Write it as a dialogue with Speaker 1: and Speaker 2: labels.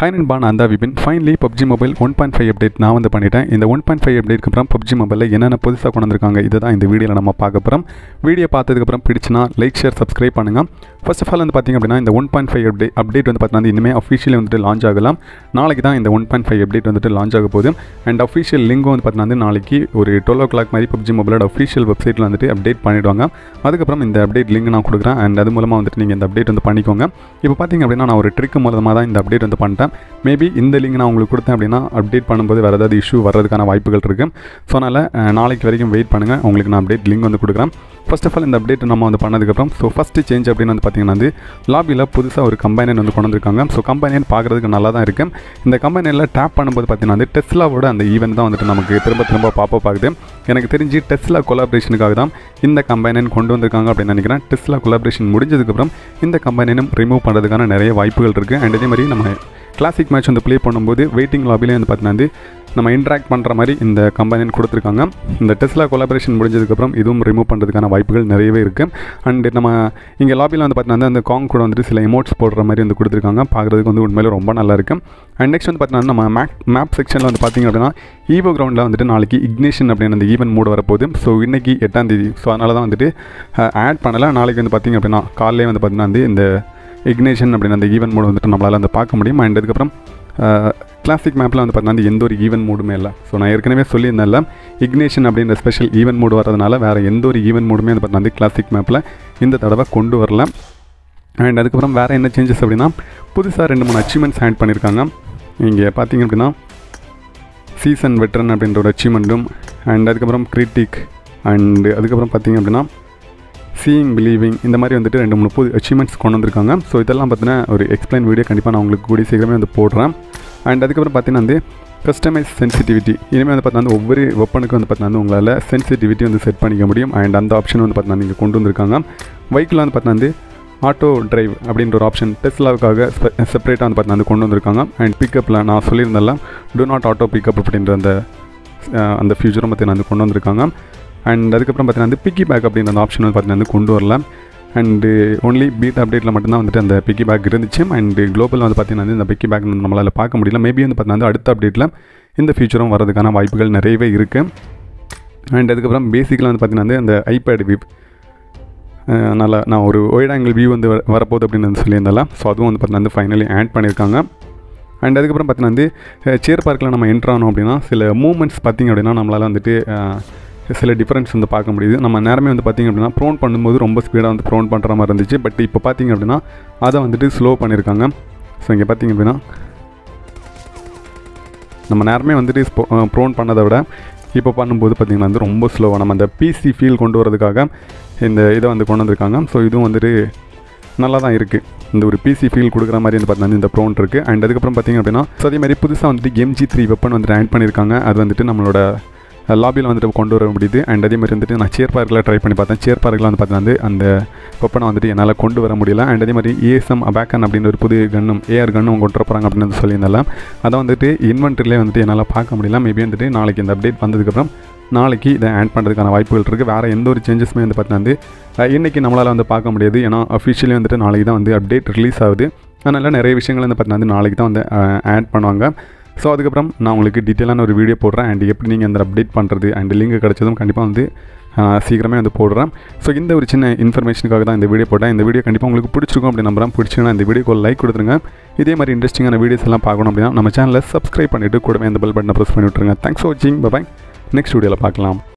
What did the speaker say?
Speaker 1: high நண்பா நான் தான் Vipin finally PUBG mobile one point five update நான் வந்து பண்ணிட்டேன் இந்த ஒன் பாயிண்ட் ஃபைவ் அப்டேட்க்கு அப்புறம் பப்ஜி மொபைலில் என்னென்ன புதுசாக கொண்டு வந்திருக்காங்க இதை தான் இந்த வீடியோவில் நம்ம பார்க்க போகிறோம் வீடியோ பார்த்ததுக்கப்புறம் பிடிச்சினா லைக் ஷேர் சப்ஸ்கிரைப் பண்ணுங்கள் ஃபர்ஸ்ட் ஆஃப் ஆல் வந்து பார்த்திங்க அப்படின்னா இந்த one point five update update வந்து பார்த்தீங்கன்னா இனிமேல் அஃபிஷியலி வந்துட்டு லான்ச் ஆகலாம் நாளைக்கு தான் இந்த ஒன் பாயிண்ட் ஃபைவ் அப்டேட் வந்துட்டு லான்ச் ஆக போகுது அண்ட் அஃபிஷியல் லிங்க் வந்து பார்த்தீங்கன்னா நாளைக்கு ஒரு டுவெல் ஓ கிளாக் மாதிரி பப்ஜி மொபைலோட அஃபிஷியல் வெப்சைட்டில் வந்துட்டு அப்டேட் பண்ணிவிடுவாங்க அதுக்கப்புறம் இந்த அப்டேட் லிங்க் நான் கொடுக்குறேன் அண்ட் அது மூலமாக வந்துட்டு நீங்கள் இந்த அப்டேட் வந்து பண்ணிக்கோங்க இப்போ பார்த்தீங்க அப்படின்னா நான் ஒரு ட்ரிக் மூலமாக தான் இந்த அப்டேட் வந்து பண்ணிட்டேன் மேபி இந்த லிங்க் நான் உங்களுக்கு கொடுத்தேன் அப்படின்னா அப்டேட் பண்ணும்போது வேறு ஏதாவது இஷ்யூ வர்றதுக்கான வாய்ப்புகள் இருக்குது ஸோ அதனால் அஹ், நாளைக்கு வரைக்கும் வெயிட் பண்ணுங்கள் உங்களுக்கு நான் அப்டேட் லிங்க் வந்து கொடுக்குறேன் ஃபர்ஸ்ட் ஆஃப் ஆல் இந்த அப்டேட் நம்ம வந்து பண்ணதுக்கப்புறம் ஸோ ஃபஸ்ட்டு சேஞ்ச் அப்படின்னு வந்து பார்த்தீங்கன்னா வந்து லாபியில் புதுசாக ஒரு கம்பெனியன் வந்து கொண்டு வந்திருக்காங்க ஸோ கம்பெனியன் பார்க்குறதுக்கு நல்லா தான் இருக்குது இந்த கம்பெனியில் டேப் பண்ணும்போது பார்த்தீங்கன்னா வந்து டெஸ்லாவோட அந்த ஈவெண்ட் தான் வந்துட்டு நமக்கு திரும்ப திரும்ப பாப்பப் ஆகுது எனக்கு தெரிஞ்சு டெஸ்லா கொலாபரேஷனுக்காக தான் இந்த கம்பெனியன் கொண்டு வந்திருக்காங்க அப்படின்னு நினைக்கிறேன் டெஸ்லா கொலாபரேஷன் முடிஞ்சதுக்கப்புறம் இந்த கம்பெனியனும் ரிமூவ் பண்ணுறதுக்கான நிறைய வாய்ப்புகள் இருக்குது அண்ட் அதே மாதிரி நம்ம கிளாசிக் மேட்ச் வந்து ப்ளே பண்ணும்போது வெயிட்டிங் லாபிலே வந்து பார்த்தீங்கன்னா வந்து நம்ம இன்ட்ராக்ட் பண்ணுற மாதிரி இந்த கம்பெனின்னு கொடுத்துருக்காங்க இந்த டெஸ்லா கொலாபரேஷன் முடிஞ்சதுக்கப்புறம் இதுவும் ரிமூவ் பண்ணுறதுக்கான வாய்ப்புகள் நிறையவே இருக்குது அண்ட் நம்ம இங்கே லாபியில் வந்து பார்த்தீங்கன்னா அந்த காங் கூட வந்துட்டு சில எமோட்ஸ் போடுற மாதிரி வந்து கொடுத்துருக்காங்க பார்க்குறதுக்கு வந்து உண்மையிலே ரொம்ப நல்லா இருக்கு அண்ட் நெக்ஸ்ட் வந்து பார்த்தீங்கன்னா நம்ம மேப் மேப் செக்ஷனில் வந்து பார்த்திங்க அப்படின்னா ஈவோ கிரவுண்டில் வந்துட்டு நாளைக்கு இக்னேஷன் அப்படின்னு அந்த ஈவென்ட் மூடு வரப்போகுது ஸோ இன்னைக்கு எட்டாம் தேதி ஸோ அதனால தான் வந்துட்டு ஆட் பண்ணலை நாளைக்கு வந்து பார்த்திங்க அப்படின்னா காலையிலே வந்து பார்த்தீங்கன்னா வந்து இந்த இக்னேஷன் அப்படின்னு அந்த ஈவென்ட் மோடு வந்துட்டு நம்மளால் வந்து பார்க்க முடியும் அண்ட் அதுக்கப்புறம் கிளாசிக் மேப்பில் வந்து பார்த்தீங்கன்னா எந்த ஒரு ஈவென்ட் மூடுமே இல்லை ஸோ நான் ஏற்கனவே சொல்லியிருந்தேன்ல இக்னேஷன் அப்படின்ற ஸ்பெஷல் ஈவென்ட் மூடு வரதுனால வேறு எந்த ஒரு ஈவென்ட் மூடுமே வந்து பார்த்தீங்கன்னா கிளாசிக் மேப்பில் இந்த தடவை கொண்டு வரல அண்ட் அதுக்கப்புறம் வேறு என்ன சேஞ்சஸ் அப்படின்னா புதுசாக ரெண்டு மூணு அச்சீவ்மெண்ட்ஸ் ஆட் பண்ணியிருக்காங்க இங்கே பார்த்தீங்க அப்படின்னா சீசன் வெட்ரன் அப்படின்ற ஒரு அச்சீவ்மெண்ட்டும் அண்ட் அதுக்கப்புறம் கிரிட்டிக் அண்டு அதுக்கப்புறம் பார்த்தீங்க அப்படின்னா சீயிங் பிலீவிங் இந்த மாதிரி வந்துட்டு ரெண்டு மூணு புது அச்சீவ்மெண்ட்ஸ் கொண்டு வந்திருக்காங்க ஸோ இதெல்லாம் பார்த்தீங்கன்னா ஒரு எக்ஸ்பிளைன் வீடியோ கண்டிப்பாக நான் உங்களுக்கு கூடிய சீக்கிரமே வந்து போடுறேன் அண்ட் அதுக்கப்புறம் பார்த்தீங்கன்னா வந்து கஸ்டமைஸ் சென்சிட்டிவிட்டி இனிமேல் வந்து பார்த்தீங்கன்னா ஒவ்வொரு வெப்பனுக்கு வந்து பார்த்தீங்கன்னா வந்து உங்களால் சென்சிட்டிவிட்டி வந்து செட் பண்ணிக்க முடியும் அண்ட் அந்த ஆப்ஷன் வந்து பார்த்தீங்கன்னா நீங்கள் கொண்டு வந்திருக்காங்க வெஹிக்கிள் வந்து பார்த்தீங்கன்னா வந்து ஆட்டோ டிரைவ் அப்படின்ற ஒரு ஆப்ஷன் டெஸ்லாவுக்காக செப்பரேட்டாக வந்து பார்த்தீங்கன்னா வந்து கொண்டு வந்திருக்காங்க அண்ட் பிக்கப்பில் நான் சொல்லியிருந்தேன்ல டூ நாட் ஆட்டோ பிக்கப் அப்படின்ற அந்த அஹ், அந்த ஃபியூச்சரும் பார்த்தீங்கன்னா வந்து கொண்டு வந்திருக்காங்க அண்ட் அதுக்கப்புறம் பார்த்தீங்கன்னா வந்து பிக்கி பேக் அப்படின்ற அந்த ஆப்ஷன் வந்து பார்த்தீங்கன்னா வந்து கொண்டு வரல அண்டு ஒன்லி பீட் அப்டேட்டில் மட்டும்தான் வந்துட்டு அந்த பிக்கி பேக் இருந்துச்சு அண்ட் குளோபல் வந்து பார்த்தீங்கன்னா வந்து இந்த பிக்கி பேக் நம்மளால் பார்க்க முடியல மேபி வந்து பார்த்தீங்கன்னா வந்து அடுத்த அப்டேட்டில் இந்த ஃபியூச்சரும் வரதுக்கான வாய்ப்புகள் நிறையவே இருக்குது அண்ட் அதுக்கப்புறம் பேசிக்கலாக வந்து பார்த்தீங்கன்னா வந்து அந்த ஐபேட் விப் நல்லா நான் ஒரு ஒயிட் ஆங்கிள் வியூ வந்து வர- வரப்போகுது அப்படின்னு வந்து சொல்லியிருந்தேன் ஸோ அதுவும் வந்து பார்த்தீங்கன்னா வந்து ஃபைனலி ஆட் பண்ணியிருக்காங்க அண்ட் அதுக்கப்புறம் பார்த்தீங்கன்னா வந்து சேர் பார்க்கில் நம்ம என்ட்ரு ஆனோம் அப்படின்னா சில மூமெண்ட்ஸ் பார்த்திங்க அப்படின்னா நம்மளால் வந்துட்டு அஹ், சில டிஃப்ரென்ஸ் வந்து பார்க்க முடியுது நம்ம நேரமே வந்து பார்த்திங்க அப்படின்னா ப்ரோன் பண்ணும்போது ரொம்ப ஸ்பீடாக வந்து ப்ரோன் பண்ணுற மாதிரி இருந்துச்சு பட் இப்போ பார்த்திங்க அப்படின்னா அதை வந்துட்டு ஸ்லோ பண்ணியிருக்காங்க ஸோ இங்கே பார்த்திங்க அப்படின்னா நம்ம நேரமே வந்துட்டு ப்ரோன் பண்ணதை விட இப்போ பண்ணும்போது பார்த்திங்கன்னா வந்து ரொம்ப ஸ்லோவாக நம்ம அந்த பிசி ஃபீல் கொண்டு வரதுக்காக இந்த இதை வந்து கொண்டு வந்திருக்காங்க ஸோ இதுவும் வந்துட்டு நல்லா தான் இருக்குது இந்த ஒரு பிசி ஃபீல் கொடுக்குற மாதிரி வந்து பார்த்தீங்கன்னா இந்த ப்ரோன் இருக்குது அண்ட் அதுக்கப்புறம் பார்த்திங்க அப்படின்னா ஸோ அதே மாதிரி புதுசாக வந்துட்டு எம்ஜி த்ரீ வெப்பன் வந்துட்டு ஆட் பண்ணியிருக்காங்க அது வந்துட்டு நம்மளோட லாபியில் வந்துட்டு கொண்டு வர முடியுது அண்ட் அதே மாதிரி வந்துட்டு நான் சேர் பார்க்கில் ட்ரை பண்ணி பார்த்தேன் சேர் பார்க்கில் வந்து பார்த்தீங்கன்னா வந்து அந்த வெப்பனை வந்துட்டு என்னால் கொண்டு வர முடியல அண்ட் அதே மாதிரி ஏஎஸ்எம் அபேக்கன் அப்படின்னு ஒரு புது கன்னும் ஏஆர் கன்னும் கொண்டு வர போகிறாங்க அப்படின்னு வந்து சொல்லியிருந்தால அதை வந்துட்டு இன்வென்ட்ரிலே வந்துட்டு என்னால் பார்க்க முடியல மேபி வந்துட்டு நாளைக்கு இந்த அப்டேட் வந்ததுக்கப்புறம் நாளைக்கு இதை ஆட் பண்ணுறதுக்கான வாய்ப்புகள் இருக்குது வேறு எந்த ஒரு சேஞ்சஸுமே வந்து பார்த்தீங்கன்னா வந்து அஹ், இன்னைக்கு நம்மளால் வந்து பார்க்க முடியாது ஏன்னா அஃபிஷியலி வந்துட்டு நாளைக்கு தான் வந்து அப்டேட் ரிலீஸ் ஆகுது அதனால் நிறைய விஷயங்கள் வந்து பார்த்தீங்கன்னா வந்து நாளைக்கு தான் வந்து ஆட் பண்ணுவாங்க ஸோ அதுக்கப்புறம் நான் உங்களுக்கு டீட்டெயிலான ஒரு வீடியோ போடுறேன் அண்ட் எப்படி நீங்கள் அந்த அப்டேட் பண்ணுறது அண்ட் லிங்க் கிடச்சதும் கண்டிப்பாக வந்து அஹ், சீக்கிரமே வந்து போடுறேன் ஸோ இந்த ஒரு சின்ன இன்ஃபர்மேஷனுக்காக தான் இந்த வீடியோ போட்டேன் இந்த வீடியோ கண்டிப்பாக உங்களுக்கு பிடிச்சிருக்கும் அப்படி நம்புறேன் பிடிச்சிங்கன்னா இந்த வீடியோக்கு லைக் கொடுத்துருங்க இதே மாதிரி இன்ட்ரெஸ்டிங்கான வீடியோஸ் எல்லாம் பார்க்கணும் அப்படின்னா நம்ம சேனலை சப்ஸ்கிரைப் பண்ணிவிட்டு கூடவே இந்த பெல் பட்டனை ப்ரெஸ் பண்ணி விட்ருங்க தேங்க்ஸ் ஃபார் வாட்சிங் பை நெக்ஸ்ட் வீடியோவில் பார்க்கலாம்